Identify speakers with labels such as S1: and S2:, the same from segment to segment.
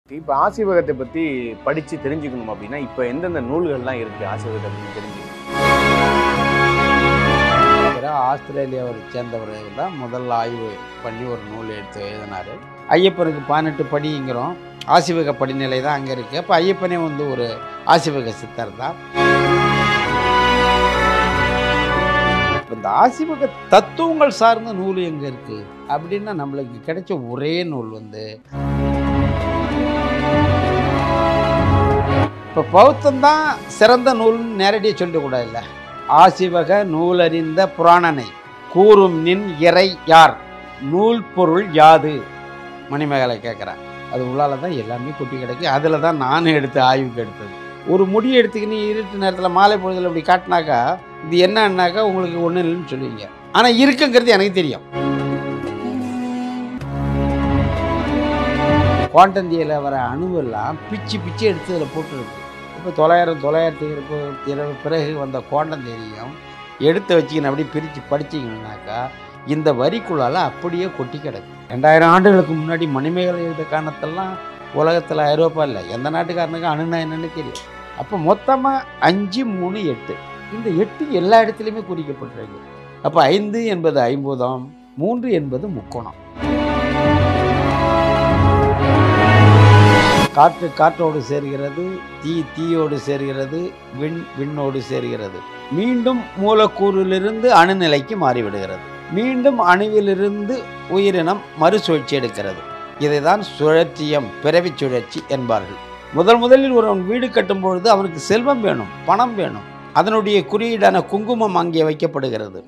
S1: இப்போ ஆசீவகத்தை பற்றி படித்து தெரிஞ்சுக்கணும் அப்படின்னா இப்போ எந்தெந்த நூல்கள்லாம் இருக்குது ஆசீவகத்தை பற்றி தெரிஞ்சுக்கணும்
S2: இருக்கிற ஆஸ்திரேலியாவை சேர்ந்தவர் தான் முதல் ஆய்வு பண்ணி ஒரு நூல் எடுத்து எழுதினார் ஐயப்பனுக்கு பதினெட்டு படிங்கிறோம் ஆசிவக படிநிலை தான் அங்கே இருக்குது அப்போ ஐயப்பனே வந்து ஒரு ஆசிவக சித்தர் தான் இப்ப இந்த ஆசிவக தத்துவங்கள் சார்ந்த நூல் எங்கே இருக்குது அப்படின்னா நம்மளுக்கு கிடைச்ச ஒரே நூல் வந்து இப்போ பௌத்தம் தான் சிறந்த நூல்னு நேரடியாக சொல்லக்கூடாதுல்ல ஆசிவக நூலறிந்த புராணனை கூறும் நின் இறை யார் நூல் பொருள் யாது மணிமேகலை கேட்குறேன் அது உள்ளால தான் எல்லாமே கொட்டி கிடக்கு அதில் தான் நானும் எடுத்து ஆய்வுக்கு எடுத்தது ஒரு முடி எடுத்துக்கின்னு இருட்டு நேரத்தில் மாலை பொழுதில் இப்படி காட்டினாக்கா இது என்னன்னாக்கா உங்களுக்கு ஒன்றும் இல்லைன்னு சொல்லுவீங்க ஆனால் இருக்குங்கிறது எனக்கு தெரியும் குவாண்டந்தியில் வர அணுவெல்லாம் பிச்சு பிச்சு எடுத்து அதில் போட்டுருக்கு இப்போ தொள்ளாயிரம் தொள்ளாயிரத்தி இருபது இருபது பிறகு வந்த குவாண்டந்தேரியும் எடுத்து வச்சுக்கின்னு அப்படியே பிரித்து படிச்சிங்கன்னாக்கா இந்த வரிக்குள்ளால் அப்படியே கொட்டி கிடக்கு ரெண்டாயிரம் ஆண்டுகளுக்கு முன்னாடி மணிமேகலை எழுத காரணத்தெல்லாம் உலகத்தில் ஐரோப்பா இல்லை எந்த நாட்டுக்காரனுக்கும் அணுனா என்னன்னு தெரியும் அப்போ மொத்தமாக அஞ்சு மூணு எட்டு இந்த எட்டு எல்லா இடத்துலையுமே குறிக்கப்பட்டிருக்கு அப்போ ஐந்து என்பது ஐம்பூதம் மூன்று என்பது முக்கோணம் காற்று காற்றோடு சேர்கிறது தீ தீயோடு சேர்கிறது விண் விண்ணோடு சேர்கிறது மீண்டும் மூலக்கூறிலிருந்து அணுநிலைக்கு மாறிவிடுகிறது மீண்டும் அணுவிலிருந்து உயிரினம் மறுசுழற்சி எடுக்கிறது இதைதான் சுழற்சியம் பிறவி சுழற்சி என்பார்கள் முதல் முதலில் ஒருவன் வீடு கட்டும் பொழுது அவனுக்கு செல்வம் வேணும் பணம் வேணும் அதனுடைய குறியீடான குங்குமம் அங்கே வைக்கப்படுகிறது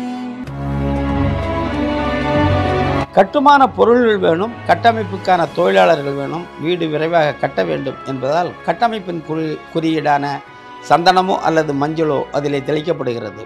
S2: கட்டுமான பொருள்கள் வேணும் கட்டமைப்புக்கான தொழிலாளர்கள் வேணும் வீடு விரைவாக கட்ட வேண்டும் என்பதால் கட்டமைப்பின் குறி குறியீடான சந்தனமோ அல்லது மஞ்சளோ அதிலே தெளிக்கப்படுகிறது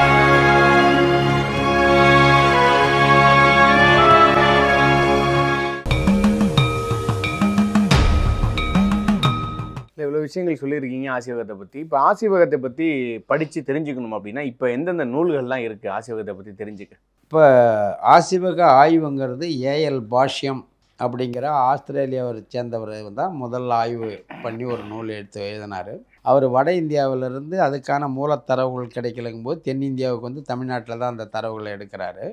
S1: இல்லை இவ்வளோ விஷயங்கள் சொல்லியிருக்கீங்க ஆசீவகத்தை பற்றி இப்போ ஆசீவகத்தை பற்றி படித்து தெரிஞ்சுக்கணும் அப்படின்னா இப்போ எந்தெந்த நூல்கள்லாம் இருக்குது ஆசீவகத்தை பற்றி தெரிஞ்சுக்க
S2: இப்போ ஆசிவக ஆய்வுங்கிறது ஏஎல் பாஷ்யம் அப்படிங்கிற ஆஸ்திரேலியாவை சேர்ந்தவர் தான் முதல் ஆய்வு பண்ணி ஒரு நூல் எடுத்து எழுதினார் அவர் வட இந்தியாவிலிருந்து அதுக்கான மூலத்தரவுகள் கிடைக்கலங்கும் போது தென்னிந்தியாவுக்கு வந்து தமிழ்நாட்டில் தான் அந்த தரவுகளை எடுக்கிறாரு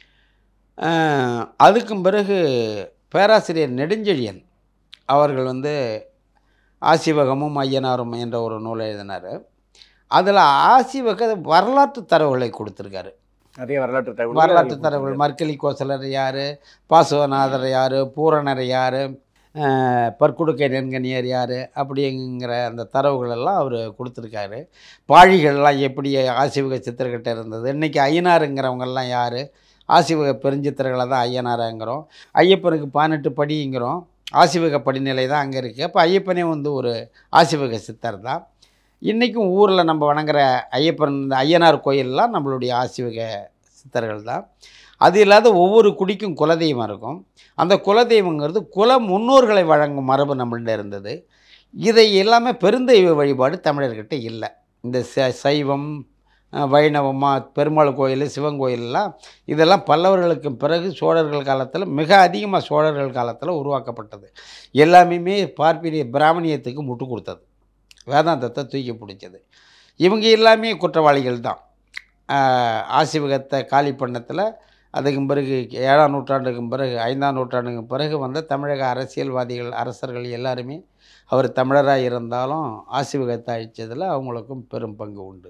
S2: அஹ், அதுக்கும் பிறகு பேராசிரியர் நெடுஞ்செழியன் அவர்கள் வந்து ஆசிவகமும் ஐயனாரும் என்ற ஒரு நூலை எழுதினார் அதில் ஆசிவக வரலாற்று தரவுகளை கொடுத்துருக்காரு
S1: நிறைய வரலாற்று தகவல்
S2: வரலாற்று தரவுகள் மர்க்கலி கோசலர் யார் பாசுவநாதர் யார் பூரணர் யார் பற்குடுக்கை நெண்கனியர் யார் அப்படிங்கிற அந்த தரவுகள் எல்லாம் அவர் கொடுத்துருக்காரு பாழிகள்லாம் எப்படி ஆசிவக சித்திரக்கிட்ட இருந்தது இன்றைக்கி ஐயனாருங்கிறவங்கெல்லாம் யார் ஆசிவக பெருஞ்சித்திரங்களை தான் ஐயனாருங்கிறோம் ஐயப்பனுக்கு பதினெட்டு படிங்கிறோம் ஆசிவக படிநிலை தான் அங்கே இருக்குது அப்போ ஐயப்பனே வந்து ஒரு ஆசிவக சித்தர் தான் இன்றைக்கும் ஊரில் நம்ம வணங்குற ஐயப்பன் இந்த ஐயனார் கோயிலெலாம் நம்மளுடைய ஆசிவக சித்தர்கள் தான் அது இல்லாத ஒவ்வொரு குடிக்கும் குலதெய்வம் இருக்கும் அந்த குலதெய்வங்கிறது குல முன்னோர்களை வழங்கும் மரபு நம்மள்ட்ட இருந்தது இதை எல்லாமே பெருந்தெய்வ வழிபாடு தமிழர்கிட்ட இல்லை இந்த ச சைவம் அஹ், வைணவமா பெருமாள் கோயில் சிவன் கோயிலெலாம் இதெல்லாம் பல்லவர்களுக்கு பிறகு சோழர்கள் காலத்தில் மிக அதிகமாக சோழர்கள் காலத்தில் உருவாக்கப்பட்டது எல்லாமே பார்ப்பினிய பிராமணியத்துக்கு முட்டு கொடுத்தது வேதாந்தத்தை தூக்கி பிடிச்சது இவங்க எல்லாமே குற்றவாளிகள் தான் ஆஹ் ஆசிவகத்தை காலி பண்ணத்தில் அதுக்கும் பிறகு ஏழாம் நூற்றாண்டுக்கும் பிறகு ஐந்தாம் நூற்றாண்டுக்கும் பிறகு வந்த தமிழக அரசியல்வாதிகள் அரசர்கள் எல்லாருமே அவர் தமிழராக இருந்தாலும் ஆசிவகத்தை அழிச்சதில் அவங்களுக்கும் பெரும் பங்கு உண்டு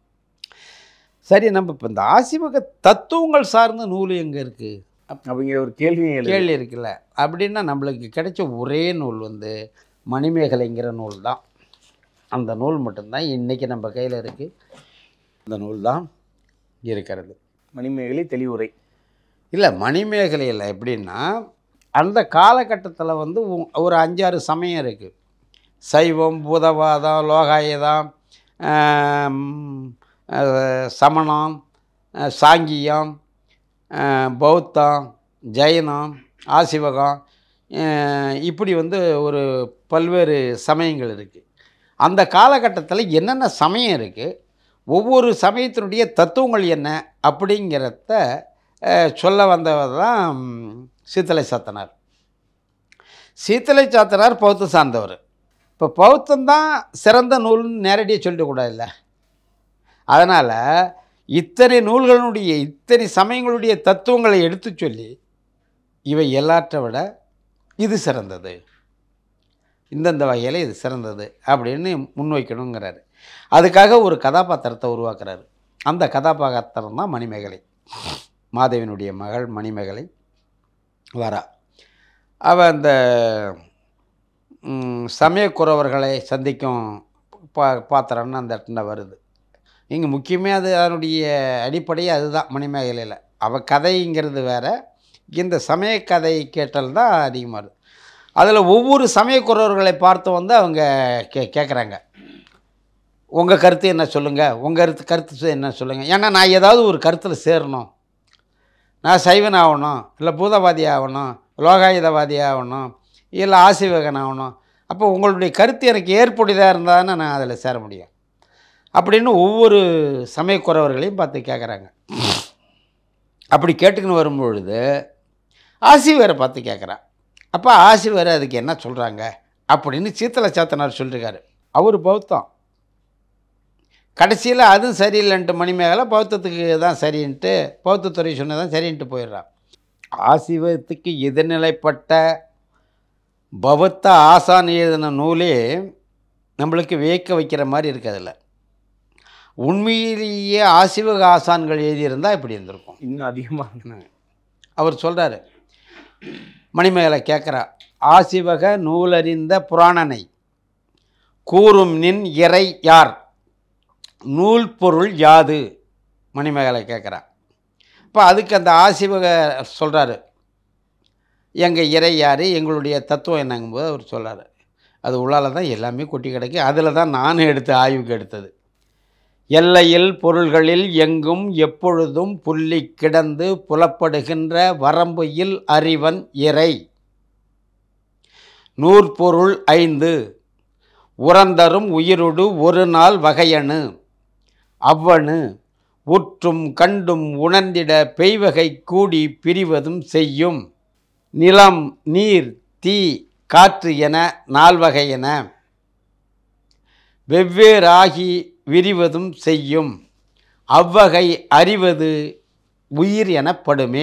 S2: சரி நம்ம இப்போ இந்த ஆசிவக தத்துவங்கள் சார்ந்த நூல் எங்கே இருக்குது
S1: அப்படிங்கிற ஒரு கேள்வி எழுது.
S2: கேள்வி இருக்குல்ல அப்படின்னா நம்மளுக்கு கிடைச்ச ஒரே நூல் வந்து மணிமேகலைங்கிற நூல் தான் அந்த நூல் மட்டும்தான் இன்றைக்கி நம்ம கையில் இருக்குது அந்த நூல் தான் இருக்கிறது
S1: மணிமேகலை தெளிவுரை
S2: இல்லை மணிமேகலையில் எப்படின்னா அந்த காலகட்டத்தில் வந்து உ- ஒரு அஞ்சாறு சமயம் இருக்குது சைவம் பூதவாதம் லோகாயுதம் ஆம், அஹ், சமணம் அஹ், சாங்கியம் அஹ், பௌத்தம் ஜெயினம் ஆசிவகம் அஹ், இப்படி வந்து ஒரு பல்வேறு சமயங்கள் இருக்குது அந்த காலகட்டத்தில் என்னென்ன சமயம் இருக்குது ஒவ்வொரு சமயத்தினுடைய தத்துவங்கள் என்ன அப்படிங்கிறத அஹ், சொல்ல வந்தவர் தான் ம், சீத்தலை சத்தனார் சீத்தலை சாத்தனார் பௌத்த சார்ந்தவர் இப்போ பௌத்தம் தான் சிறந்த நூல்னு நேரடியாக சொல்லிடக்கூடாதுல்ல அதனால் இத்தனை நூல்களுடைய இத்தனை சமயங்களுடைய தத்துவங்களை எடுத்து சொல்லி இவை எல்லாற்றை விட இது சிறந்தது இந்தந்த வகையில் இது சிறந்தது அப்படின்னு முன்வைக்கணுங்கிறாரு அதுக்காக ஒரு கதாபாத்திரத்தை உருவாக்குறாரு அந்த கதாபாத்திரம் தான் மணிமேகலை மாதவியினுடைய மகள் மணிமேகலை வரா அவள் அந்த ம், சமயக்குறவர்களை சந்திக்கும் பா பாத்திரம்னு அந்த இடத்துல வருது இங்கே முக்கியமே அது அதனுடைய அடிப்படையே அதுதான் மணிமேகலையில் அவள் கதைங்கிறது வேற இந்த சமய கதை கேட்டல் தான் அதிகமாக இருக்குது அதில் ஒவ்வொரு சமயக்குறவர்களை பார்த்து வந்து அவங்க கே கேட்குறாங்க உங்கள் கருத்து என்ன சொல்லுங்கள் உங்கள் கருத்து கருத்து என்ன சொல்லுங்கள் ஏன்னா நான் ஏதாவது ஒரு கருத்தில் சேரணும் நான் சைவன் ஆகணும் இல்லை பூதவாதி ஆகணும் லோகாயுதவாதி ஆகணும் இல்லை ஆசிவகன் ஆகணும் அப்போ உங்களுடைய கருத்து எனக்கு ஏற்புடையதாக இருந்தால் நான் அதில் சேர முடியும் அப்படின்னு ஒவ்வொரு சமயக்குறவர்களையும் பார்த்து கேட்குறாங்க அப்படி கேட்டுக்கின்னு வரும்பொழுது ஆசிவரை பார்த்து கேட்குறான் அப்போ ஆசிவர் அதுக்கு என்ன சொல்கிறாங்க அப்படின்னு சீத்தல சாத்தனார் சொல்லியிருக்காரு அவர் பௌத்தம் கடைசியில் அதுவும் சரியில்லைன்ட்டு மணிமேகலை பௌத்தத்துக்கு தான் சரின்ட்டு பௌத்தத்துறை சொன்னதான் சரின்ட்டு போயிடுறான் ஆசிவத்துக்கு எதிர்நிலைப்பட்ட பௌத்த ஆசான் எழுதின நூலே நம்மளுக்கு வியக்க வைக்கிற மாதிரி இருக்கு அதில் உண்மையிலேயே ஆசிவக ஆசான்கள் எழுதியிருந்தால் இப்படி இருந்திருக்கும்
S1: இன்னும் அதிகமாக
S2: அவர் சொல்கிறாரு மணிமேகலை கேட்குறா ஆசிவக நூலறிந்த புராணனை கூறும் நின் இறை யார் நூல் பொருள் யாது மணிமேகலை கேட்குறா இப்போ அதுக்கு அந்த ஆசிவக சொல்கிறாரு எங்கள் இறை யார் எங்களுடைய தத்துவம் என்னங்கும்போது அவர் சொல்றாரு அது உள்ளால தான் எல்லாமே கொட்டி கிடக்கு அதில் தான் நானும் எடுத்து ஆய்வுக்கு எடுத்தது எல்லையில் பொருள்களில் எங்கும் எப்பொழுதும் புள்ளி கிடந்து புலப்படுகின்ற வரம்புயில் அறிவன் இறை நூற்பொருள் ஐந்து உறந்தரும் உயிருடு ஒரு நாள் வகையணு அவ்வணு உற்றும் கண்டும் உணர்ந்திட பெய்வகை கூடி பிரிவதும் செய்யும் நிலம் நீர் தீ காற்று என நால்வகை என வெவ்வேறாகி விரிவதும் செய்யும் அவ்வகை அறிவது உயிர் எனப்படுமே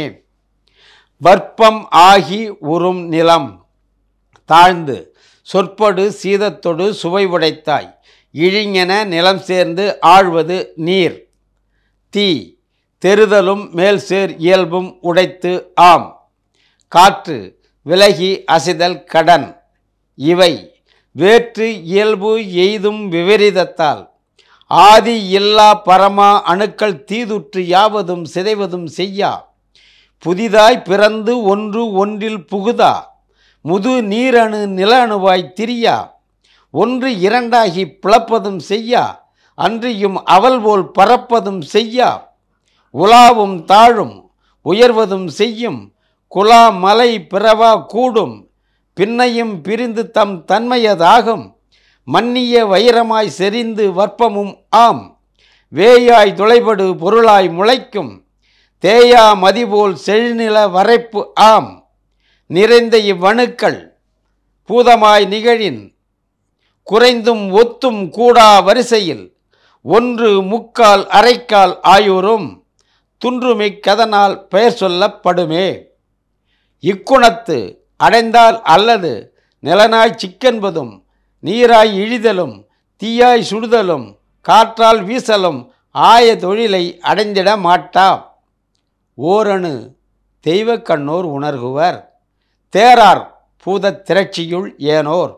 S2: வற்பம் ஆகி உறும் நிலம் தாழ்ந்து சொற்படு சீதத்தொடு சுவை உடைத்தாய் இழிஞென நிலம் சேர்ந்து ஆழ்வது நீர் தீ தெருதலும் மேல் சேர் இயல்பும் உடைத்து ஆம் காற்று விலகி அசிதல் கடன் இவை வேற்று இயல்பு எய்தும் விபரீதத்தால் ஆதி இல்லா பரமா அணுக்கள் தீதுற்று யாவதும் சிதைவதும் செய்யா புதிதாய் பிறந்து ஒன்று ஒன்றில் புகுதா முது நீரணு நில அணுவாய் திரியா ஒன்று இரண்டாகி பிளப்பதும் செய்யா அன்றியும் அவல் போல் பறப்பதும் செய்யா உலாவும் தாழும் உயர்வதும் செய்யும் குலா மலை பிறவா கூடும் பின்னையும் பிரிந்து தம் தன்மையதாகும் மன்னிய வைரமாய் செறிந்து வற்பமும் ஆம் வேயாய் துளைபடு பொருளாய் முளைக்கும் தேயா மதிபோல் செழுநில வரைப்பு ஆம் நிறைந்த இவ்வணுக்கள் பூதமாய் நிகழின் குறைந்தும் ஒத்தும் கூடா வரிசையில் ஒன்று முக்கால் அரைக்கால் ஆயுறும் துன்றுமிக் கதனால் பெயர் சொல்லப்படுமே இக்குணத்து அடைந்தால் அல்லது நிலனாய் சிக்கென்பதும் நீராய் இழிதலும் தீயாய் சுடுதலும் காற்றால் வீசலும் ஆய தொழிலை அடைந்திட மாட்டா ஓரணு தெய்வக் கண்ணோர் உணர்குவர் தேரார் பூதத் திரட்சியுள் ஏனோர்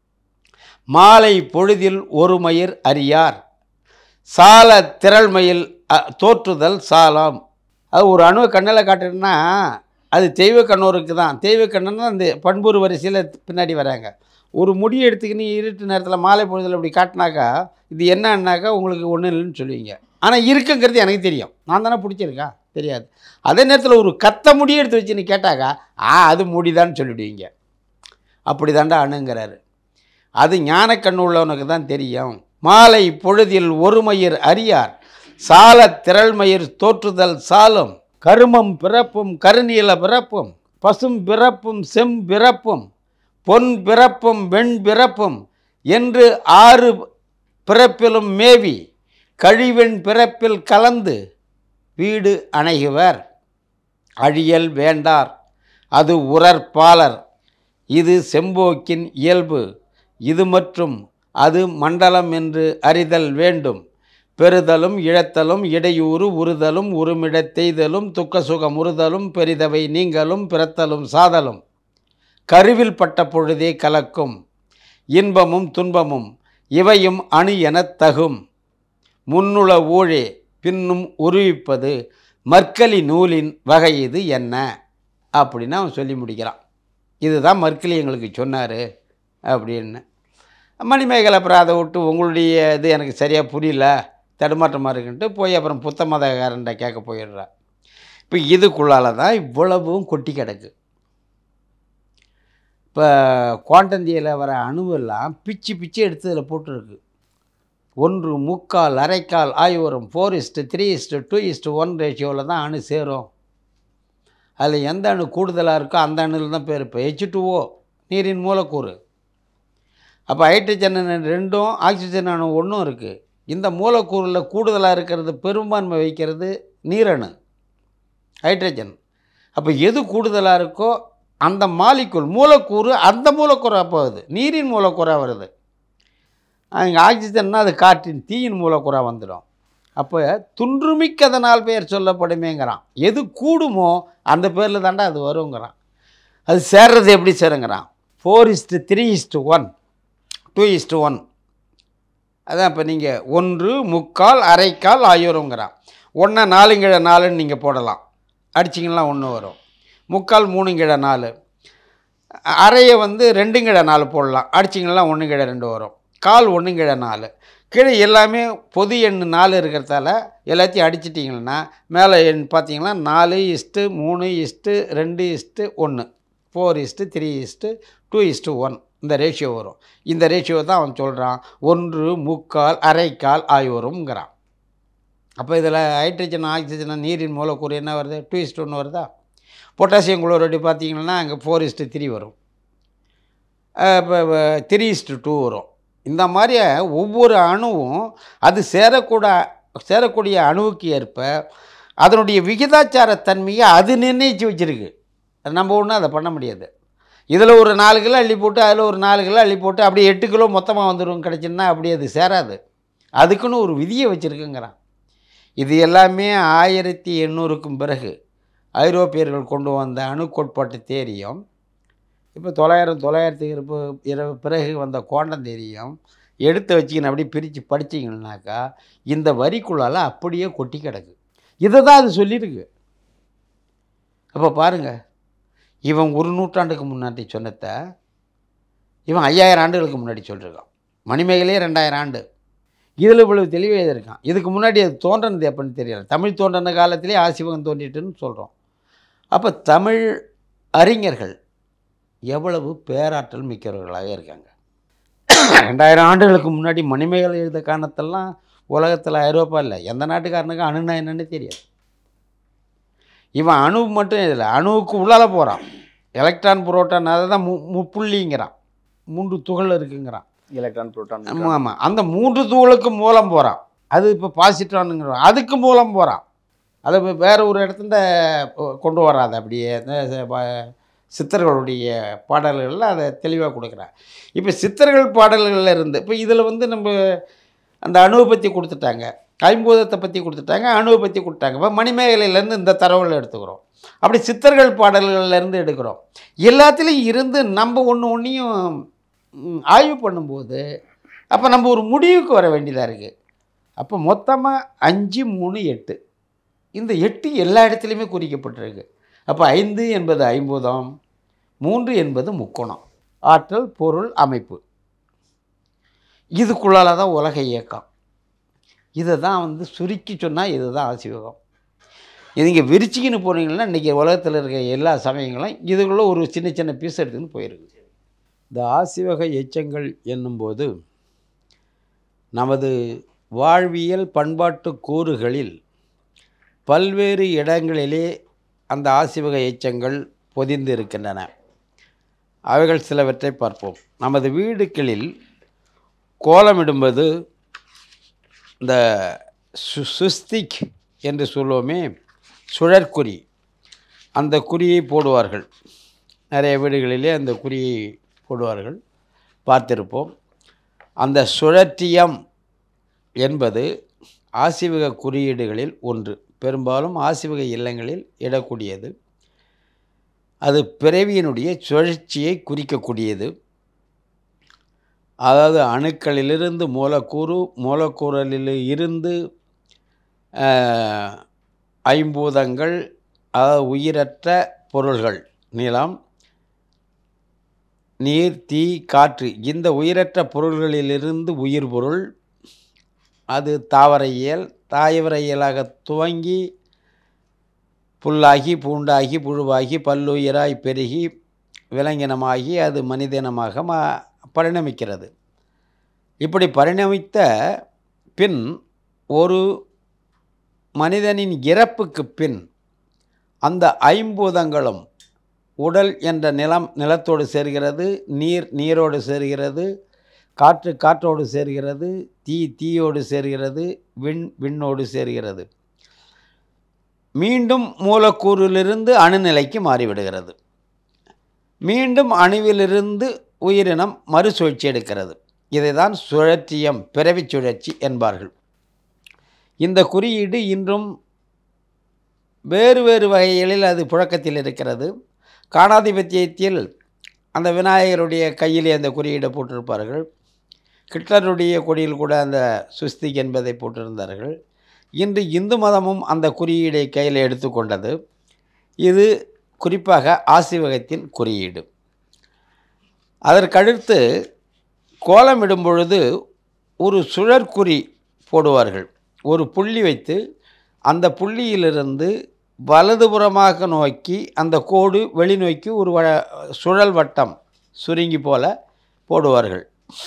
S2: மாலை பொழுதில் ஒரு மயிர் அறியார் சால திரள்மயில் அ, தோற்றுதல் சாலம் அது ஒரு அணுவை கண்ணில் காட்டுறதுன்னா அது தெய்வ கண்ணோருக்கு தான் தெய்வ கண்ணன்னா அந்த பண்புறு வரிசையில் பின்னாடி வராங்க ஒரு முடி எடுத்துக்கின்னு இருட்டு நேரத்தில் மாலை பொழுதில் இப்படி காட்டினாக்கா இது என்னன்னாக்கா உங்களுக்கு ஒன்றும் இல்லைன்னு சொல்லுவீங்க ஆனால் இருக்குங்கிறது எனக்கு தெரியும் நான் தானே பிடிச்சிருக்கா தெரியாது அதே நேரத்தில் ஒரு கத்த முடி எடுத்து வச்சுன்னு கேட்டாக்கா ஆ அது முடிதான்னு சொல்லிடுவீங்க அப்படி தாண்டா அணுங்கிறாரு அது ஞானக்கண் உள்ளவனுக்கு தான் தெரியும் மாலை பொழுதில் ஒருமயிர் அறியார் சால திரள்மயிர் தோற்றுதல் சாலும் கருமம் பிறப்பும் கருநீல பிறப்பும் பசும் பிறப்பும் செம் பிறப்பும் பொன் பிறப்பும் வெண் பிறப்பும் என்று ஆறு பிறப்பிலும் மேவி கழிவெண் பிறப்பில் கலந்து வீடு அணைகுவர் அழியல் வேண்டார் அது உரற்பாலர் இது செம்போக்கின் இயல்பு இது மற்றும் அது மண்டலம் என்று அறிதல் வேண்டும் பெறுதலும் இழத்தலும் இடையூறு உறுதலும் உருமிடத்தெய்தலும் துக்க சுகம் உறுதலும் பெரிதவை நீங்களும் பிறத்தலும் சாதலும் கருவில் பட்ட பொழுதே கலக்கும் இன்பமும் துன்பமும் இவையும் அணு எனத் தகும் முன்னுள ஊழே பின்னும் உருவிப்பது மற்களி நூலின் வகை இது என்ன அப்படின்னு அவன் சொல்லி முடிக்கிறான் இதுதான் மற்களி எங்களுக்கு சொன்னார் அப்படின்னு மணிமேகலை அப்புறம் அதை விட்டு உங்களுடைய இது எனக்கு சரியாக புரியல தடுமாற்றமாக இருக்குன்ட்டு போய் அப்புறம் புத்த மதக்காரன்ட்ட கேட்க போயிடுறா இப்போ இதுக்குள்ளால தான் இவ்வளவும் கொட்டி கிடக்கு இப்போ குவாண்டந்தியில் வர அணுவெல்லாம் பிச்சு பிச்சு எடுத்து இதில் போட்டுருக்கு ஒன்று முக்கால் அரைக்கால் ஆய் வரும் four is to three is to two is to one ரேஷியோவில் தான் அணு சேரும் அதில் எந்த அணு கூடுதலாக இருக்கோ அந்த அணுவில் தான் பேர் இப்போ ஹெச் டூஓ நீரின் மூலக்கூறு அப்போ ஹைட்ரஜன் ரெண்டும் ஆக்சிஜன் அணு ஒன்றும் இருக்குது இந்த மூலக்கூறில் கூடுதலாக இருக்கிறது பெரும்பான்மை வைக்கிறது நீரணு ஹைட்ரஜன் அப்போ எது கூடுதலாக இருக்கோ அந்த மாலிக்கூல் மூலக்கூறு அந்த மூலக்கூறாக போகுது நீரின் மூலக்கூறாக வருது அங்கே ஆக்சிஜன்னா அது காற்றின் தீயின் மூலக்கூறாக வந்துடும் அப்போ துன்றுமிக்கதனால் பெயர் சொல்லப்படுமேங்கிறான் எது கூடுமோ அந்த பேரில் தாண்டா அது வருங்கிறான் அது சேர்றது எப்படி சேருங்கிறான் four is to three is to one two is to one அதான் இப்போ நீங்கள் ஒன்று முக்கால் அரைக்கால் ஆயிரங்கிறான் ஒன்றை நாலுங்கிழ நாலுன்னு நீங்கள் போடலாம் அடிச்சிங்கன்னா ஒன்று வரும் முக்கால் மூணுங்கிழ நாலு அரையை வந்து ரெண்டுங்கிழ நாலு போடலாம் அடிச்சிங்கன்னா ஒன்றுங்கிழ ரெண்டு வரும் கால் ஒன்றுங்கிழ நாலு கீழே எல்லாமே பொது எண் நாலு இருக்கிறதால எல்லாத்தையும் அடிச்சிட்டிங்கன்னா மேலே எண் பார்த்தீங்கன்னா நாலு இஸ்ட்டு மூணு இஸ்ட்டு ரெண்டு இஸ்ட்டு ஒன்று four is to three is to two is to one இந்த ரேஷியோ வரும் இந்த ரேஷியோ தான் அவன் சொல்கிறான் ஒன்று முக்கால் அரைக்கால் ஆய்வருங்கிறான் அப்போ இதில் ஹைட்ரஜன் ஆக்சிஜன் நீரின் மூலக்கூறு என்ன வருது டூ இஸ்ட்டு ஒன்று வருதா பொட்டாசியம் குளோரைடு பார்த்தீங்கன்னா அங்கே ஃபோர் இஸ்ட்டு த்ரீ வரும் இப்போ த்ரீ இஸ்ட்டு டூ வரும் இந்த மாதிரி ஒவ்வொரு அணுவும் அது சேரக்கூட சேரக்கூடிய அணுவுக்கு ஏற்ப அதனுடைய விகிதாச்சார தன்மையை அது நிர்ணயித்து வச்சுருக்கு நம்ம ஒன்றும் அதை பண்ண முடியாது இதில் ஒரு நாலு கிலோ அள்ளி போட்டு அதில் ஒரு நாலு கிலோ அள்ளி போட்டு அப்படியே எட்டு கிலோ மொத்தமாக வந்துடும் கிடச்சுன்னா அப்படி அது சேராது அதுக்குன்னு ஒரு விதியை வச்சுருக்குங்கிறான் இது எல்லாமே ஆயிரத்தி எண்ணூறுக்கும் பிறகு ஐரோப்பியர்கள் கொண்டு வந்த அணு கோட்பாட்டு தேரியும் இப்போ தொள்ளாயிரம் தொள்ளாயிரத்தி இருப்பு இரவு பிறகு வந்த குவாண்டம் தேரியும் எடுத்து வச்சுக்கின்னு அப்படியே பிரித்து படிச்சிங்கன்னாக்கா இந்த வரிக்குள்ளால் அப்படியே கொட்டி கிடக்கு இதை தான் அது சொல்லியிருக்கு அப்போ பாருங்கள் இவன் ஒரு நூற்றாண்டுக்கு முன்னாடி சொன்னத இவன் ஐயாயிரம் ஆண்டுகளுக்கு முன்னாடி சொல்லியிருக்கான் மணிமேகலே ரெண்டாயிரம் ஆண்டு இதில் இவ்வளவு தெளிவாக எழுதியிருக்கான் இதுக்கு முன்னாடி அது தோன்றினது எப்படின்னு தெரியல தமிழ் தோன்றின காலத்திலே ஆசிவகம் தோன்றிட்டுன்னு சொல்கிறோம் அப்போ தமிழ் அறிஞர்கள் எவ்வளவு பேராற்றல் மிக்கவர்களாக இருக்காங்க ரெண்டாயிரம் ஆண்டுகளுக்கு முன்னாடி மணிமேகலை எழுத காரணத்தெல்லாம் உலகத்தில் ஐரோப்பா இல்லை எந்த நாட்டுக்காரனுக்கும் அணுனா என்னன்னு தெரியாது இவன் அணு மட்டும் இதில் அணுவுக்கு உள்ளால போகிறான் எலக்ட்ரான் புரோட்டான் அதை தான் மு முப்புள்ளிங்கிறான் மூன்று துகள் இருக்குங்கிறான்
S1: எலக்ட்ரான் புரோட்டான்
S2: ஆமாம் ஆமாம் அந்த மூன்று தூளுக்கு மூலம் போகிறான் அது இப்போ பாசிட்ரானுங்கிறோம் அதுக்கு மூலம் போகிறான் அதை இப்ப வேற ஒரு இடத்துல கொ- கொண்டு வராது அப்படியே இந்த ச- ப- சித்தர்களுடைய பாடல்களில் அதை தெளிவாக கொடுக்குறான் இப்போ சித்தர்கள் பாடல்களில் இருந்து இப்போ இதில் வந்து நம்ம அந்த அணுவை பற்றி கொடுத்துட்டாங்க ஐம்பூதத்தை பற்றி கொடுத்துட்டாங்க அணுவை பற்றி கொடுத்தாங்க இப்போ மணிமேகலையிலேருந்து இந்த தரவுகளை எடுத்துக்கிறோம் அப்படி சித்தர்கள் பாடல்கள்லேருந்து எடுக்கிறோம் எல்லாத்துலேயும் இருந்து நம்ம ஒன்று ஒன்றையும் ஆய்வு பண்ணும்போது அப்போ நம்ம ஒரு முடிவுக்கு வர வேண்டியதாக இருக்குது அப்போ மொத்தமாக அஞ்சு மூணு எட்டு இந்த எட்டு எல்லா இடத்துலையுமே குறிக்கப்பட்டிருக்கு அப்போ ஐந்து என்பது ஐம்பூதம் மூன்று என்பது முக்கோணம் ஆற்றல் பொருள் அமைப்பு இதுக்குள்ளால தான் உலக இயக்கம் இதை தான் வந்து சுருக்கி சொன்னால் இதுதான் ஆசிவகம் இது இங்கே விரிச்சிக்கின்னு போனீங்கன்னா இன்றைக்கி உலகத்தில் இருக்க எல்லா சமயங்களும் இதுக்குள்ளே ஒரு சின்ன சின்ன பீஸ் எடுத்துன்னு போயிருக்கு இந்த ஆசிவக எச்சங்கள் என்னும்போது நமது வாழ்வியல் பண்பாட்டு கூறுகளில் பல்வேறு இடங்களிலே அந்த ஆசிவக எச்சங்கள் பொதிந்து இருக்கின்றன அவைகள் சிலவற்றை பார்ப்போம் நமது வீடுகளில் கோலமிடும்போது இந்த சு சுஸ்திக் என்று சொல்லுவோமே சுழற்குறி அந்த குறியை போடுவார்கள் நிறைய வீடுகளிலே அந்த குறியை போடுவார்கள் பார்த்திருப்போம் அந்த சுழற்றியம் என்பது ஆசிவக குறியீடுகளில் ஒன்று பெரும்பாலும் ஆசிவக இல்லங்களில் இடக்கூடியது அது பிறவியினுடைய சுழற்சியை குறிக்கக்கூடியது அதாவது அணுக்களிலிருந்து மூலக்கூறு மூலக்கூறலில் இருந்து ஆஹ், ஐம்பூதங்கள் அதாவது உயிரற்ற பொருள்கள் நிலம் நீர் தீ காற்று இந்த உயிரற்ற பொருள்களிலிருந்து உயிர் பொருள் அது தாவர இயல் தாவர இயலாக துவங்கி புல்லாகி பூண்டாகி புழுவாகி பல்லுயிராய் பெருகி விலங்கினமாகி அது மனிதனமாக மா பரிணமிக்கிறது இப்படி பரிணமித்த பின் ஒரு மனிதனின் இறப்புக்கு பின் அந்த ஐம்பூதங்களும் உடல் என்ற நிலம் நிலத்தோடு சேர்கிறது நீர் நீரோடு சேர்கிறது காற்று காற்றோடு சேர்கிறது தீ தீயோடு சேர்கிறது விண் விண்ணோடு சேர்கிறது மீண்டும் மூலக்கூறிலிருந்து அணுநிலைக்கு மாறிவிடுகிறது மீண்டும் அணுவிலிருந்து உயிரினம் மறுசுழற்சி எடுக்கிறது இதை தான் சுழற்சியம் பிறவிச் சுழற்சி என்பார்கள் இந்த குறியீடு இன்றும் வேறு வேறு வகைகளில் அது புழக்கத்தில் இருக்கிறது காணாதிபத்தியத்தில் அந்த விநாயகருடைய கையிலே அந்த குறியீடை போட்டிருப்பார்கள் ஹிட்லருடைய கொடியில் கூட அந்த சுஸ்திக் என்பதை போட்டிருந்தார்கள் இன்று இந்து மதமும் அந்த குறியீடை கையில் எடுத்துக்கொண்டது இது குறிப்பாக ஆசிவகத்தின் குறியீடு அதற்கடுத்து கோலமிடும் பொழுது ஒரு சுழற்குறி போடுவார்கள் ஒரு புள்ளி வைத்து அந்த புள்ளியிலிருந்து வலதுபுறமாக நோக்கி அந்த கோடு வெளிநோக்கி ஒரு வ சுழல் வட்டம் சுருங்கி போல போடுவார்கள்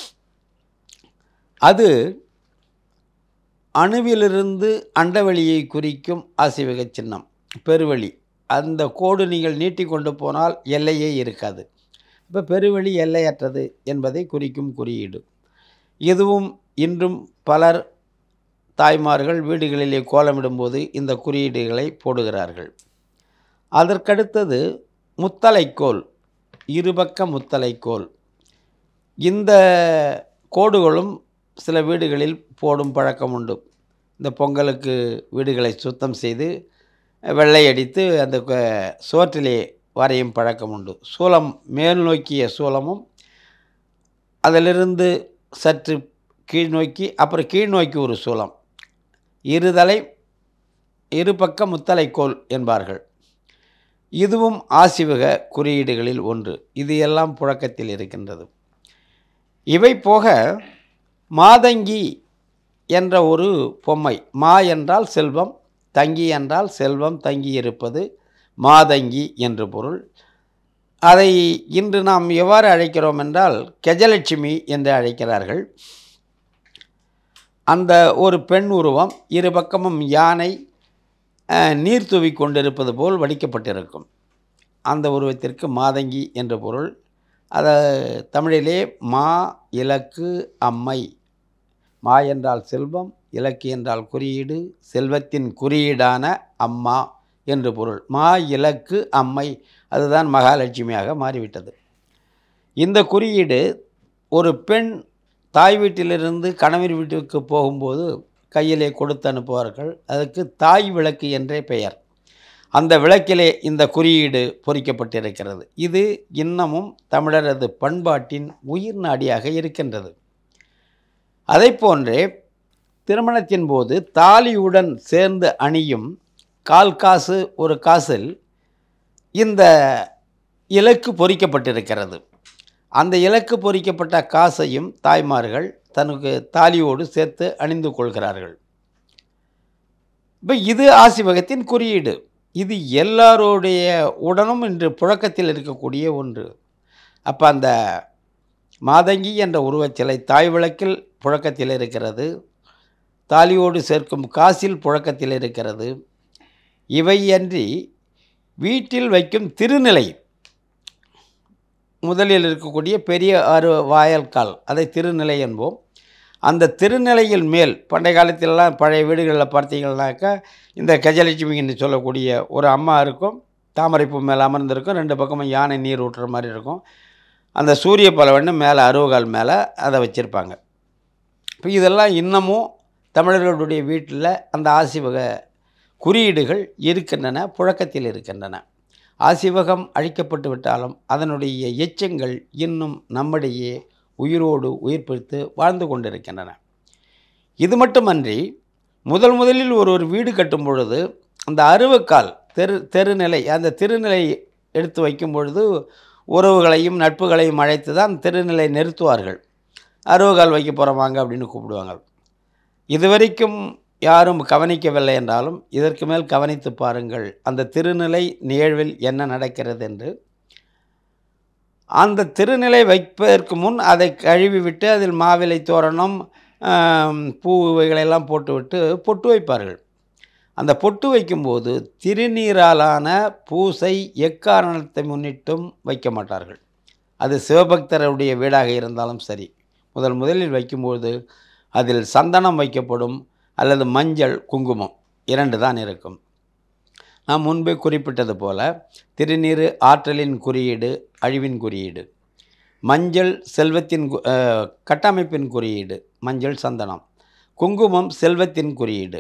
S2: அது அணுவிலிருந்து அண்டவெளியை குறிக்கும் ஆசிவக சின்னம் பெருவெளி அந்த கோடு நீங்கள் நீட்டிக்கொண்டு போனால் எல்லையே இருக்காது இப்போ பெருவெளி எல்லையற்றது என்பதை குறிக்கும் குறியீடு இதுவும் இன்றும் பலர் தாய்மார்கள் வீடுகளிலே கோலமிடும்போது இந்த குறியீடுகளை போடுகிறார்கள் அதற்கடுத்தது முத்தலைக்கோல் இருபக்க முத்தலைக்கோல் இந்த கோடுகளும் சில வீடுகளில் போடும் பழக்கம் உண்டு இந்த பொங்கலுக்கு வீடுகளை சுத்தம் செய்து வெள்ளை அடித்து அந்த க- சுவற்றிலே வரையும் பழக்கம் உண்டு சூலம் மேல் நோக்கிய சூலமும் அதிலிருந்து சற்று கீழ் நோக்கி அப்புறம் கீழ் நோக்கி ஒரு சூலம் இருதலை இருபக்க முத்தலைக்கோல் என்பார்கள் இதுவும் ஆசிவக குறியீடுகளில் ஒன்று இது எல்லாம் புழக்கத்தில் இருக்கின்றது இவை போக மாதங்கி என்ற ஒரு பொம்மை மா என்றால் செல்வம் தங்கி என்றால் செல்வம் தங்கி இருப்பது மாதங்கி என்று பொருள் அதை இன்று நாம் எவ்வாறு அழைக்கிறோம் என்றால் கெஜலட்சுமி என்று அழைக்கிறார்கள் அந்த ஒரு பெண் உருவம் இரு பக்கமும் யானை அஹ், நீர் தூவி கொண்டிருப்பது போல் வடிக்கப்பட்டிருக்கும் அந்த உருவத்திற்கு மாதங்கி என்ற பொருள் அதை தமிழிலே மா இலக்கு அம்மை மா என்றால் செல்வம் இலக்கு என்றால் குறியீடு செல்வத்தின் குறியீடான அம்மா என்று பொருள் மா இலக்கு அம்மை அதுதான் மகாலட்சுமியாக மாறிவிட்டது இந்த குறியீடு ஒரு பெண் தாய் வீட்டிலிருந்து கணவர் வீட்டுக்கு போகும்போது கையிலே கொடுத்து அனுப்புவார்கள் அதுக்கு தாய் விளக்கு என்றே பெயர் அந்த விளக்கிலே இந்த குறியீடு பொறிக்கப்பட்டிருக்கிறது இது இன்னமும் தமிழரது பண்பாட்டின் உயிர் நாடியாக இருக்கின்றது அதை போன்றே திருமணத்தின் போது தாலியுடன் சேர்ந்து அணியும் கால் காசு ஒரு காசில் இந்த இலக்கு பொறிக்கப்பட்டிருக்கிறது அந்த இலக்கு பொறிக்கப்பட்ட காசையும் தாய்மார்கள் தனக்கு தாலியோடு சேர்த்து அணிந்து கொள்கிறார்கள் இப்போ இது ஆசிவகத்தின் குறியீடு இது எல்லாருடைய உடனும் இன்று புழக்கத்தில் இருக்கக்கூடிய ஒன்று அப்போ அந்த மாதங்கி என்ற உருவச்சிலை தாய் விளக்கில் புழக்கத்தில் இருக்கிறது தாலியோடு சேர்க்கும் காசில் புழக்கத்தில் இருக்கிறது இவையன்றி வீட்டில் வைக்கும் திருநிலை முதலில் இருக்கக்கூடிய பெரிய அரு வாயல்கால் அதை திருநிலை என்போம் அந்த திருநிலையில் மேல் பண்டைய காலத்திலலாம் பழைய வீடுகளில் பார்த்தீங்கன்னாக்கா இந்த கஜலட்சுமின்னு சொல்லக்கூடிய ஒரு அம்மா இருக்கும் தாமரைப்பூ மேலே அமர்ந்திருக்கும் ரெண்டு பக்கமும் யானை நீர் ஊட்டுற மாதிரி இருக்கும் அந்த சூரிய பலவன்னு மேலே அருவகால் மேலே அதை வச்சுருப்பாங்க இப்போ இதெல்லாம் இன்னமும் தமிழர்களுடைய வீட்டில் அந்த ஆசிவக குறியீடுகள் இருக்கின்றன புழக்கத்தில் இருக்கின்றன ஆசிவகம் அழிக்கப்பட்டு விட்டாலும் அதனுடைய எச்சங்கள் இன்னும் நம்மிடையே உயிரோடு உயிர் பிடித்து வாழ்ந்து கொண்டிருக்கின்றன இது மட்டுமன்றி முதல் முதலில் ஒரு ஒரு வீடு கட்டும் பொழுது அந்த அருவக்கால் தெரு தெருநிலை அந்த திருநிலை எடுத்து வைக்கும் பொழுது உறவுகளையும் நட்புகளையும் அழைத்து தான் திருநிலை நிறுத்துவார்கள் அருவகால் வைக்க போகிறோம் வாங்க அப்படின்னு கூப்பிடுவாங்க இதுவரைக்கும் யாரும் கவனிக்கவில்லை என்றாலும் இதற்கு மேல் கவனித்து பாருங்கள் அந்த திருநிலை நிகழ்வில் என்ன நடக்கிறது என்று அந்த திருநிலை வைப்பதற்கு முன் அதை கழுவி விட்டு அதில் மாவிலை தோரணம் ஆம், பூ இவைகளெல்லாம் போட்டுவிட்டு பொட்டு வைப்பார்கள் அந்த பொட்டு வைக்கும்போது திருநீராலான பூசை எக்காரணத்தை முன்னிட்டும் வைக்க மாட்டார்கள் அது சிவபக்தருடைய வீடாக இருந்தாலும் சரி முதல் முதலில் வைக்கும்போது அதில் சந்தனம் வைக்கப்படும் அல்லது மஞ்சள் குங்குமம் இரண்டு தான் இருக்கும் நான் முன்பே குறிப்பிட்டது போல திருநீறு ஆற்றலின் குறியீடு அழிவின் குறியீடு மஞ்சள் செல்வத்தின் கு- அஹ், கட்டமைப்பின் குறியீடு மஞ்சள் சந்தனம் குங்குமம் செல்வத்தின் குறியீடு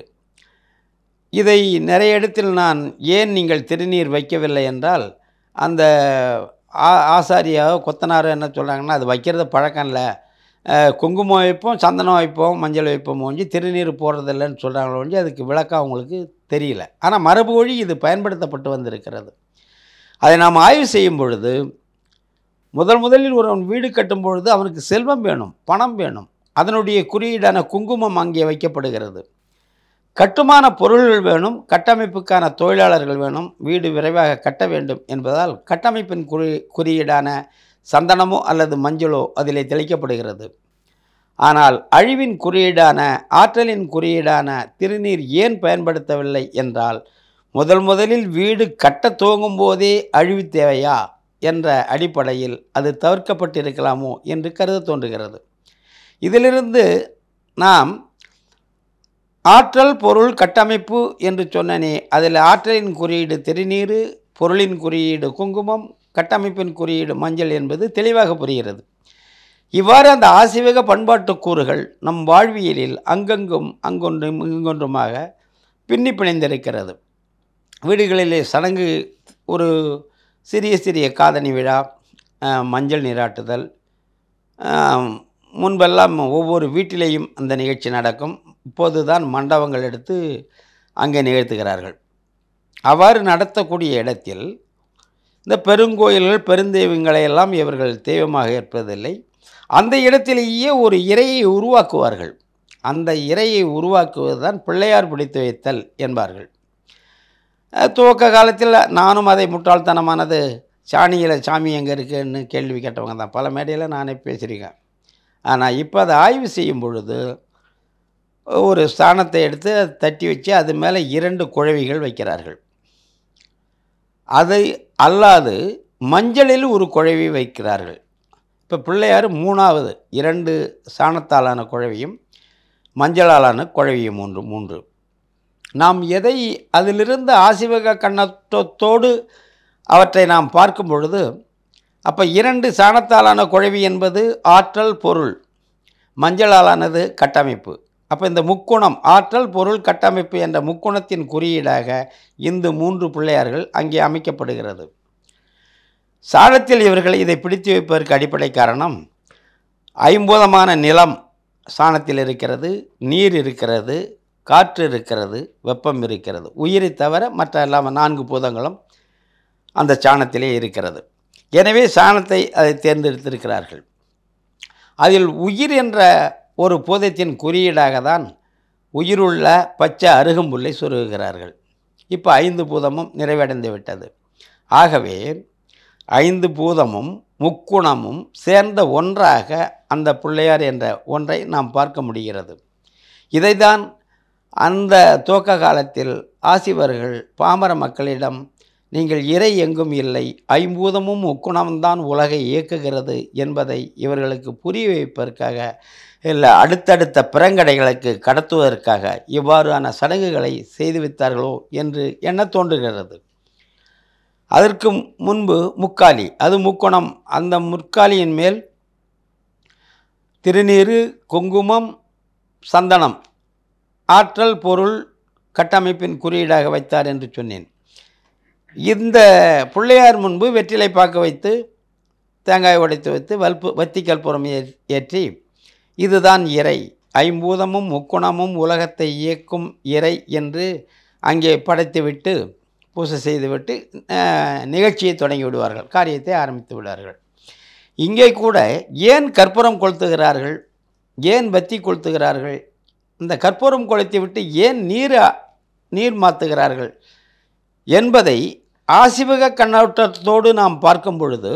S2: இதை நிறைய இடத்தில் நான் ஏன் நீங்கள் திருநீர் வைக்கவில்லை என்றால் அந்த ஆ ஆசாரியா கொத்தனார் என்ன சொல்கிறாங்கன்னா அது வைக்கிறது பழக்கம் இல்லை அஹ், குங்குமம் வைப்போம் சந்தனம் வைப்போம் மஞ்சள் வைப்போம் ஒழிஞ்சு திருநீர் போடுறதில்லைன்னு சொல்கிறாங்களோ ஒழிஞ்சு அதுக்கு விளக்கம் அவங்களுக்கு தெரியல ஆனால் மரபு வழி இது பயன்படுத்தப்பட்டு வந்திருக்கிறது அதை நாம் ஆய்வு செய்யும் பொழுது முதல் முதலில் ஒருவன் வீடு கட்டும் பொழுது அவனுக்கு செல்வம் வேணும் பணம் வேணும் அதனுடைய குறியீடான குங்குமம் அங்கே வைக்கப்படுகிறது கட்டுமான பொருள்கள் வேணும் கட்டமைப்புக்கான தொழிலாளர்கள் வேணும் வீடு விரைவாக கட்ட வேண்டும் என்பதால் கட்டமைப்பின் குறி குறியீடான சந்தனமோ அல்லது மஞ்சளோ அதிலே தெளிக்கப்படுகிறது ஆனால் அழிவின் குறியீடான ஆற்றலின் குறியீடான திருநீர் ஏன் பயன்படுத்தவில்லை என்றால் முதல் முதலில் வீடு கட்ட துவங்கும் போதே அழிவு தேவையா என்ற அடிப்படையில் அது தவிர்க்கப்பட்டிருக்கலாமோ என்று கருத தோன்றுகிறது இதிலிருந்து நாம் ஆற்றல் பொருள் கட்டமைப்பு என்று சொன்னனே அதில் ஆற்றலின் குறியீடு திருநீறு பொருளின் குறியீடு குங்குமம் கட்டமைப்பின் குறியீடு மஞ்சள் என்பது தெளிவாக புரிகிறது இவ்வாறு அந்த ஆசிவக பண்பாட்டு கூறுகள் நம் வாழ்வியலில் அங்கங்கும் அங்கொன்றும் இங்கொன்றுமாக பின்னி பிணைந்திருக்கிறது வீடுகளிலே சடங்கு ஒரு சிறிய சிறிய காதணி விழா அஹ், மஞ்சள் நீராட்டுதல் அஹ், முன்பெல்லாம் ஒவ்வொரு வீட்டிலேயும் அந்த நிகழ்ச்சி நடக்கும் இப்போது தான் மண்டபங்கள் எடுத்து அங்கே நிகழ்த்துகிறார்கள் அவ்வாறு நடத்தக்கூடிய இடத்தில் இந்த பெருங்கோயில்கள் பெருந்தெய்வங்களை எல்லாம் இவர்கள் தெய்வமாக ஏற்பதில்லை அந்த இடத்திலேயே ஒரு இறையை உருவாக்குவார்கள் அந்த இறையை உருவாக்குவது தான் பிள்ளையார் பிடித்து வைத்தல் என்பார்கள் அஹ், துவக்க காலத்தில் நானும் அதை முட்டாள்தனமானது சாணியில் சாமி எங்கே இருக்குன்னு கேள்வி கேட்டவங்க தான் பல மேடையில் நானே பேசியிருக்கேன் ஆனால் இப்போ அதை ஆய்வு செய்யும் பொழுது ஒரு ஸ்தானத்தை எடுத்து அதை தட்டி வச்சு அது மேலே இரண்டு குழவிகள் வைக்கிறார்கள் அதை அல்லாது மஞ்சளில் ஒரு குழவி வைக்கிறார்கள் இப்போ பிள்ளையார் மூணாவது இரண்டு சாணத்தாலான குழவியும் மஞ்சளாலான குழவியும் மூன்று மூன்று நாம் எதை அதிலிருந்து ஆசிவக கண்ணத்தோடு அவற்றை நாம் பார்க்கும் பொழுது அப்போ இரண்டு சாணத்தாலான குழவி என்பது ஆற்றல் பொருள் மஞ்சளாலானது கட்டமைப்பு அப்போ இந்த முக்குணம் ஆற்றல் பொருள் கட்டமைப்பு என்ற முக்குணத்தின் குறியீடாக இந்த மூன்று பிள்ளையார்கள் அங்கே அமைக்கப்படுகிறது சாணத்தில் இவர்கள் இதை பிடித்து வைப்பதற்கு அடிப்படை காரணம் ஐம்பூதமான நிலம் சாணத்தில் இருக்கிறது நீர் இருக்கிறது காற்று இருக்கிறது வெப்பம் இருக்கிறது உயிரை தவிர மற்ற எல்லாம நான்கு பூதங்களும் அந்த சாணத்திலே இருக்கிறது எனவே சாணத்தை அதை தேர்ந்தெடுத்திருக்கிறார்கள் அதில் உயிர் என்ற ஒரு பூதத்தின் குறியீடாக தான் உயிருள்ள பச்சை அருகம்புல்லை சொருகுகிறார்கள் இப்போ ஐந்து பூதமும் நிறைவடைந்து விட்டது ஆகவே ஐந்து பூதமும் முக்குணமும் சேர்ந்த ஒன்றாக அந்த பிள்ளையார் என்ற ஒன்றை நாம் பார்க்க முடிகிறது இதைதான் அந்த துவக்க காலத்தில் ஆசிவர்கள் பாமர மக்களிடம் நீங்கள் இறை எங்கும் இல்லை ஐம்பூதமும் முக்குணம்தான் உலகை இயக்குகிறது என்பதை இவர்களுக்கு புரிய வைப்பதற்காக இல்லை அடுத்தடுத்த பிறங்கடைகளுக்கு கடத்துவதற்காக இவ்வாறான சடங்குகளை செய்து வைத்தார்களோ என்று எண்ண தோன்றுகிறது அதற்கு முன்பு முக்காலி அது முக்குணம் அந்த முற்காலியின் மேல் திருநீறு குங்குமம் சந்தனம் ஆற்றல் பொருள் கட்டமைப்பின் குறியீடாக வைத்தார் என்று சொன்னேன் இந்த பிள்ளையார் முன்பு வெற்றிலை பார்க்க வைத்து தேங்காய் உடைத்து வைத்து வல்பு வத்தி கற்பூரம் ஏ ஏற்றி இதுதான் இறை ஐம்பூதமும் முக்குணமும் உலகத்தை இயக்கும் இறை என்று அங்கே படைத்துவிட்டு பூசை செய்துவிட்டு அஹ், நிகழ்ச்சியை தொடங்கி விடுவார்கள் காரியத்தை ஆரம்பித்து விடுவார்கள் இங்கே கூட ஏன் கற்பூரம் கொளுத்துகிறார்கள் ஏன் பத்தி கொளுத்துகிறார்கள் இந்த கற்பூரம் கொளுத்தி விட்டு ஏன் நீர் நீர் மாற்றுகிறார்கள் என்பதை ஆசிவக கண்ணோட்டத்தோடு நாம் பார்க்கும் பொழுது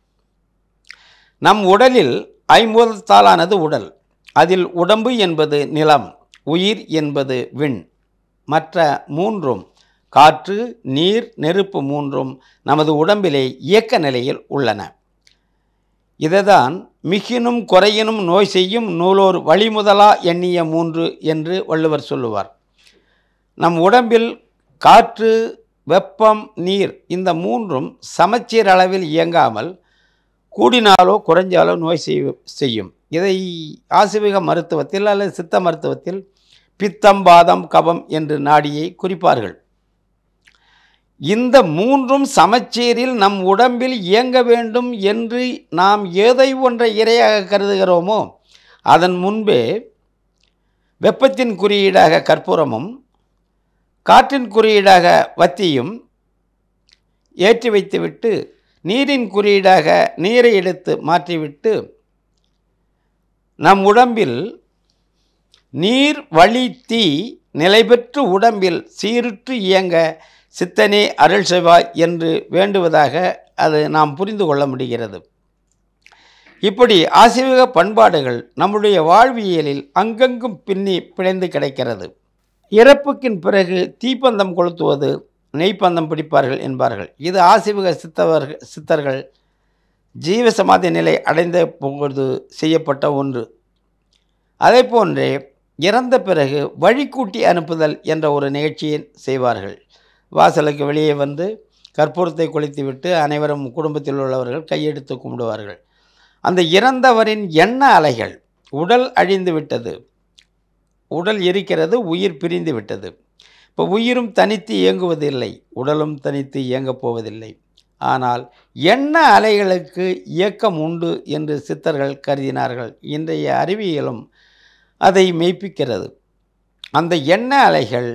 S2: நம் உடலில் ஐம்பூதத்தாலானது உடல் அதில் உடம்பு என்பது நிலம் உயிர் என்பது விண் மற்ற மூன்றும் காற்று நீர் நெருப்பு மூன்றும் நமது உடம்பிலே இயக்க நிலையில் உள்ளன இதுதான் மிகினும் குறையினும் நோய் செய்யும் நூலோர் வழிமுதலா எண்ணிய மூன்று என்று வள்ளுவர் சொல்லுவார் நம் உடம்பில் காற்று வெப்பம் நீர் இந்த மூன்றும் சமச்சீர் அளவில் இயங்காமல் கூடினாலோ குறைஞ்சாலோ நோய் செய்ய செய்யும் இதை ஆசிவிக மருத்துவத்தில் அல்லது சித்த மருத்துவத்தில் பித்தம் பாதம் கபம் என்று நாடியை குறிப்பார்கள் இந்த மூன்றும் சமச்சீரில் நம் உடம்பில் இயங்க வேண்டும் என்று நாம் எதை ஒன்றை இரையாக கருதுகிறோமோ அதன் முன்பே வெப்பத்தின் குறியீடாக கற்பூரமும் காற்றின் குறியீடாக வத்தியும் ஏற்றி வைத்துவிட்டு நீரின் குறியீடாக நீரை எடுத்து மாற்றிவிட்டு நம் உடம்பில் நீர் வழி தீ நிலை பெற்று உடம்பில் சீருற்று இயங்க சித்தனே அருள் செய்வாய் என்று வேண்டுவதாக அது நாம் புரிந்து கொள்ள முடிகிறது இப்படி ஆசிவக பண்பாடுகள் நம்முடைய வாழ்வியலில் அங்கங்கும் பின்னி பிணைந்து கிடக்கிறது இறப்புக்கின் பிறகு தீப்பந்தம் கொளுத்துவது நெய்ப்பந்தம் பிடிப்பார்கள் என்பார்கள் இது ஆசிவக சித்தவர்கள் சித்தர்கள் ஜீவசமாதி நிலை அடைந்த பொழுது செய்யப்பட்ட ஒன்று அதே போன்றே இறந்த பிறகு வழிக்கூட்டி அனுப்புதல் என்ற ஒரு நிகழ்ச்சியை செய்வார்கள் வாசலுக்கு வெளியே வந்து கற்பூரத்தை கொளுத்திவிட்டு அனைவரும் குடும்பத்தில் உள்ளவர்கள் கையெடுத்து கும்பிடுவார்கள் அந்த இறந்தவரின் எண்ண அலைகள் உடல் அழிந்து விட்டது உடல் இருக்கிறது உயிர் பிரிந்து விட்டது இப்போ உயிரும் தனித்து இயங்குவதில்லை உடலும் தனித்து இயங்கப் போவதில்லை ஆனால் எண்ண அலைகளுக்கு இயக்கம் உண்டு என்று சித்தர்கள் கருதினார்கள் இன்றைய அறிவியலும் அதை மெய்ப்பிக்கிறது அந்த எண்ண அலைகள்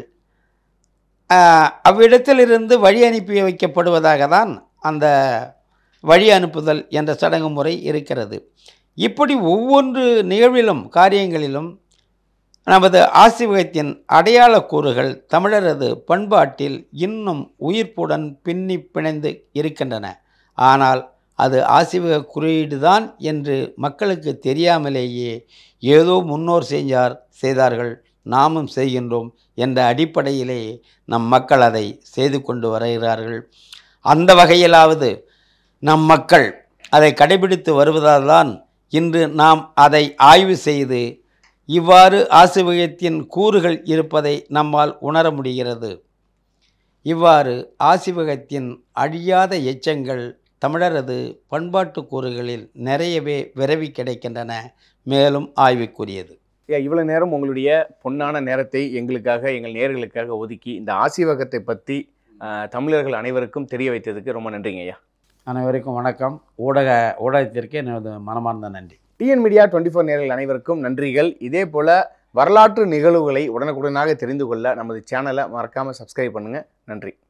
S2: ஆஹ், அவ்விடத்திலிருந்து வழி அனுப்பி வைக்கப்படுவதாக தான் அந்த வழி அனுப்புதல் என்ற சடங்கு முறை இருக்கிறது இப்படி ஒவ்வொன்று நிகழ்விலும் காரியங்களிலும் நமது ஆசிவகத்தின் அடையாள கூறுகள் தமிழரது பண்பாட்டில் இன்னும் உயிர்ப்புடன் பின்னி பிணைந்து இருக்கின்றன ஆனால் அது ஆசிவக குறியீடுதான் என்று மக்களுக்கு தெரியாமலேயே ஏதோ முன்னோர் செஞ்சார் செய்தார்கள் நாமும் செய்கின்றோம் என்ற அடிப்படையிலே நம் மக்கள் அதை செய்து கொண்டு வருகிறார்கள் அந்த வகையிலாவது நம் மக்கள் அதை கடைபிடித்து வருவதால் தான் இன்று நாம் அதை ஆய்வு செய்து இவ்வாறு ஆசிவகத்தின் கூறுகள் இருப்பதை நம்மால் உணர முடிகிறது இவ்வாறு ஆசிவகத்தின் அழியாத எச்சங்கள் தமிழரது பண்பாட்டு கூறுகளில் நிறையவே விரவி கிடைக்கின்றன மேலும் ஆய்வுக்குரியது
S1: ஐயா இவ்வளோ நேரம் உங்களுடைய பொன்னான நேரத்தை எங்களுக்காக எங்கள் நேர்களுக்காக ஒதுக்கி இந்த ஆசிவகத்தை பற்றி ஆஹ், தமிழர்கள் அனைவருக்கும் தெரிய வைத்ததுக்கு ரொம்ப நன்றிங்க ஐயா
S2: அனைவருக்கும் வணக்கம் ஊடக ஊடகத்திற்கு எனது மனமார்ந்த நன்றி
S1: டிஎன் மீடியா டுவெண்ட்டி ஃபோர் நேர்கள் அனைவருக்கும் நன்றிகள் இதே போல வரலாற்று நிகழ்வுகளை உடனுக்குடனாக தெரிந்து கொள்ள நமது சேனலை மறக்காமல் சப்ஸ்கிரைப் பண்ணுங்கள் நன்றி